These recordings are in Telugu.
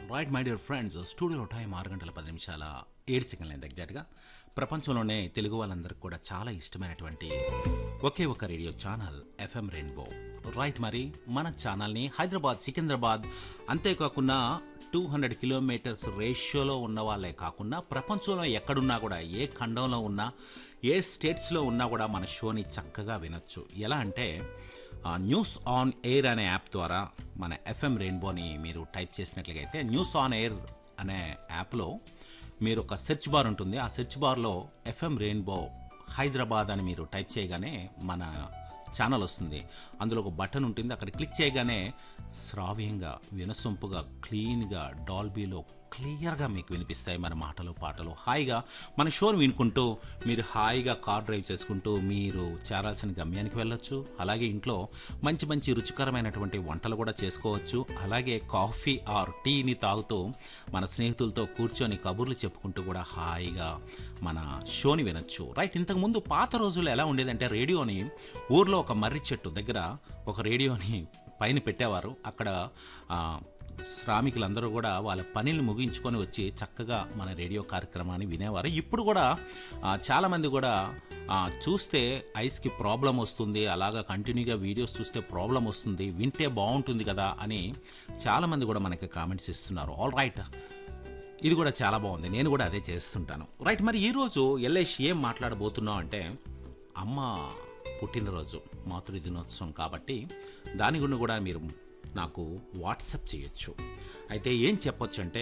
రైట్ మై డియర్ ఫ్రెండ్స్ స్టూడియోలో టైం ఆరు గంటల పది నిమిషాల ఏడు సెకండ్లు అయింది ఎగ్జాక్ట్గా ప్రపంచంలోనే తెలుగు వాళ్ళందరికీ కూడా చాలా ఇష్టమైనటువంటి ఒకే ఒక radio channel FM rainbow right మరి మన ఛానల్ని హైదరాబాద్ సికింద్రాబాద్ అంతేకాకుండా టూ హండ్రెడ్ కిలోమీటర్స్ రేషియోలో ఉన్న వాళ్ళే కాకుండా ప్రపంచంలో ఎక్కడున్నా కూడా ఏ ఖండంలో ఉన్నా ఏ స్టేట్స్లో ఉన్నా కూడా మన షోని చక్కగా వినొచ్చు ఎలా అంటే ఆ, న్యూస్ ఆన్ ఎయిర్ అనే యాప్ ద్వారా మన ఎఫ్ఎం రెయిన్బోని మీరు టైప్ చేసినట్లయితే న్యూస్ ఆన్ ఎయిర్ అనే యాప్లో మీరు ఒక సెర్చ్ బార్ ఉంటుంది ఆ సెర్చ్ బార్లో ఎఫ్ఎం రెయిన్బో హైదరాబాద్ అని మీరు టైప్ చేయగానే మన ఛానల్ వస్తుంది అందులో ఒక బటన్ ఉంటుంది అక్కడ క్లిక్ చేయగానే శ్రావ్యంగా వినసొంపుగా క్లీన్గా డాల్బీలో క్లియర్గా మీకు వినిపిస్తాయి మన మాటలు పాటలు హాయిగా మన షోను వినుకుంటూ మీరు హాయిగా కార్ డ్రైవ్ చేసుకుంటూ మీరు చేరాల్సిన గమ్యానికి వెళ్ళొచ్చు అలాగే ఇంట్లో మంచి మంచి రుచికరమైనటువంటి వంటలు కూడా చేసుకోవచ్చు అలాగే కాఫీ ఆర్ టీని తాగుతూ మన స్నేహితులతో కూర్చొని కబుర్లు చెప్పుకుంటూ కూడా హాయిగా మన షోని వినొచ్చు రైట్ ఇంతకుముందు పాత రోజుల్లో ఎలా ఉండేదంటే రేడియోని ఊర్లో ఒక మర్రి చెట్టు దగ్గర ఒక రేడియోని పైన పెట్టేవారు అక్కడ ఆ, శ్రామికులందరూ కూడా వాళ్ళ పనిని ముగించుకొని వచ్చి చక్కగా మన రేడియో కార్యక్రమాన్ని వినేవారు ఇప్పుడు కూడా ఆ, చాలామంది కూడా ఆ, చూస్తే ఐస్కి ప్రాబ్లం వస్తుంది అలాగా కంటిన్యూగా వీడియోస్ చూస్తే ప్రాబ్లం వస్తుంది వింటే బాగుంటుంది కదా అని చాలామంది కూడా మనకి కామెంట్స్ ఇస్తున్నారు ఆల్ రైట్ ఇది కూడా చాలా బాగుంది నేను కూడా అదే చేస్తుంటాను రైట్ మరి ఈరోజు ఎల్ఐష్ ఏం మాట్లాడబోతున్నాం అంటే అమ్మ పుట్టినరోజు మాతృ దినోత్సవం కాబట్టి దాని గురించి కూడా మీరు నాకు వాట్సప్ చేయొచ్చు అయితే ఏం చెప్పొచ్చు అంటే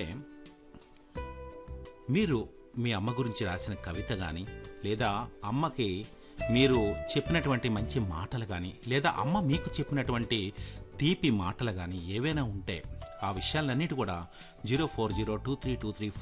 మీరు మీ అమ్మ గురించి రాసిన కవిత కానీ లేదా అమ్మకి మీరు చెప్పినటువంటి మంచి మాటలు కానీ లేదా అమ్మ మీకు చెప్పినటువంటి తీపి మాటలు కానీ ఏవైనా ఉంటే ఆ విషయాలన్నిటి కూడా zero four zero two three two three